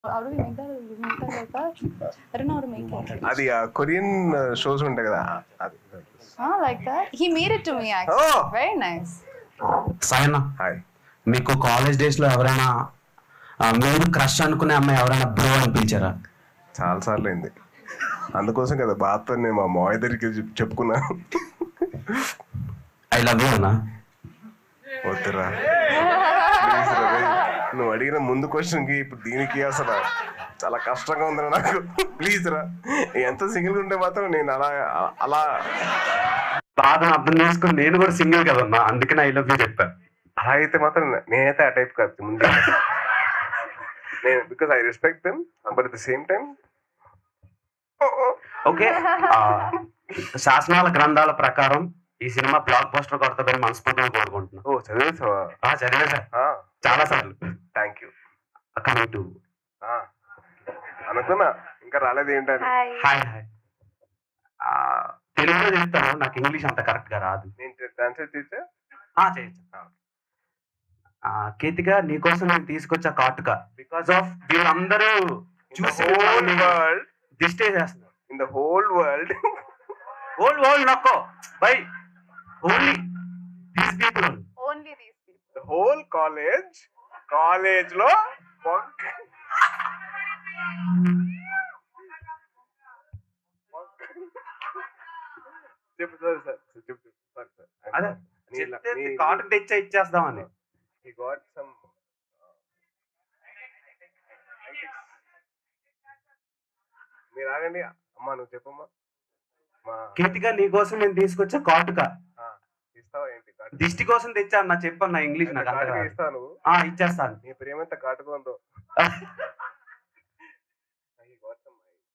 How do we make that? You make that like that? I don't know how to make it. అది Korean shows ఉంటాయి కదా అది Ah, like that? He made it to me actually. Oh. Very nice. Sayanna hi మీకు college days లో ఎవరైనా ఆ, మీరు crush అనుకునే అమ్మాయి ఎవరైనా బ్రో అని పిలిచారా చాలా సార్లు అయింది అందుకోసం కదా బాధతో నేను మా మాయ దగ్గరికి చెప్- చెప్పుకున్నా ఐ లవ్ యూ అన్నా వద్దురా Please రా రేయ్. నువ్వు అడిగిన ముందు క్వశ్చన్ కి ఇప్పుడు దీనికి అసలు చాలా కష్టంగా ఉందిరా నాకు ప్లీజ్ రా ఎంత సింగిల్ ఉంటే మాత్రం నేను అలా అలా బాధను అర్థం చేసుకుని నేను కూడా సింగిల్ కదన్నా అందుకని ఐ లవ్ యూ చెప్పా అలా అయితే మాత్రం నేనైతే ఆ టైప్ కాదు ముందు నేను because I respect them but at the same time okay ఆ, శాసనాల గ్రంథాల ప్రకారం ఈ సినిమా బ్లాక్ బస్టర్ కొడుతుందని మనస్ఫూర్తిగా కోరుకుంటున్నా ఓ చదివేసావా ఆ, చదివా సార్ చాలా సార్లు థ్యాంక్ యూ కమింగ్ టు అనుకున్నా ఇంకా రాలేదు ఏంటని Hi. హాయ్ హాయ్ ఆ, తెలుగులో చెప్తాను నాకు ఇంగ్లీష్ అంత కరెక్ట్ గా రాదు నేను ట్రాన్స్లేట్ చేసా ఆ, చేయొచ్చు ఆ, కీర్తిక నీకోసం నేను తీసుకొచ్చా కాటుక బికాస్ ఆఫ్ వీళ్ళందరూ చూసి హోల్ వరల్డ్ దిష్టే చేస్తున్నారు in the whole world old old నక్కో by only these people Only these people. The whole college college లో bunk. చెప్పు సార్ సార్ చెప్పు చెప్పు సార్ సార్ అదే చెప్తే కాటన్ తెచ్చా ఇచ్చేస్తామని he got some మీరు ఆగండి అమ్మా నువ్వు చెప్పమ్మా మా కీర్తిక నీకోసం నేను తీసుకొచ్చా కాటుక ఆ, ఇస్తావా ఏంటి కాటు దిష్టి కోసం తెచ్చా అన్న చెప్పన్న ఇంగ్లీష్ నాకు అంత కాటుగా రాదు. ఇస్తావు నువ్వు ఆ ఇచ్చేస్తాను నీ ప్రేమ ఎంత కాటుగా ఉందో He got some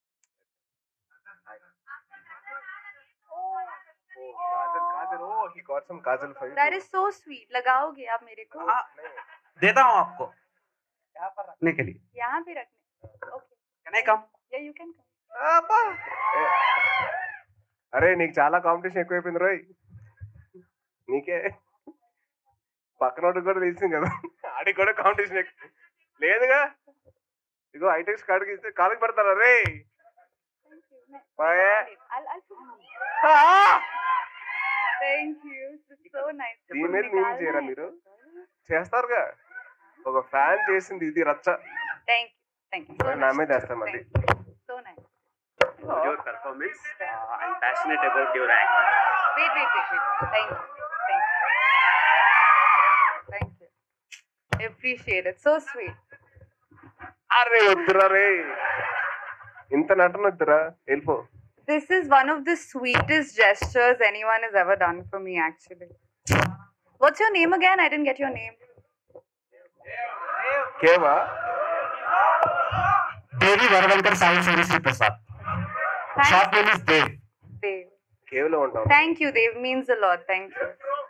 Oh, Kajal Kajal oh he got some Kajal for you That is so sweet. लगाओगे आप मेरे को? ఆ, देता हूँ आपको यहाँ पर रखने के लिए यहाँ पे रखने. Okay. Can I come? Yeah, you can come. అబ్బా. ఏ, అరే నీకు చాలా కాంపిటీషన్ ఎక్కువైపోయింది రోయ్ నీకే పక్కనోడు కూడా తెలిసింది కదా ఆడికి కూడా కాంపిటీషన్ ఎక్కువ లేదుగా ఇగో ఐటెక్స్ కాడికి ఇస్తే కాలేజ్ పెడతారా రే Thank you. मैं- Bye. I'll, I'll put Thank you. This is so nice. దీని మీద మేము చేయరా మీరు చేస్తారుగా ఒక ఫ్యాన్ చేసింది ఇది రచ్చ Thank you. Thank you. So నా nice. మీద వేస్తాం మళ్ళీ Thank you. So nice. Your performance. Uh, I'm passionate about your act. Wait, wait, wait, wait. Thank you. Thank you. Thank you. I appreciate it. So sweet. అరే వద్దురా రే ఇంత నటన వద్దురా వెళ్ళిపో This is one of the sweetest gestures anyone has ever done for me, actually. What's your name again? I didn't get your name. కేవా Devi Varavankar Sai Suryasri Prasad short name is Dev Dave. కేవ్లో ఉంటాం Thank you, Dave. Means a lot. Thank you.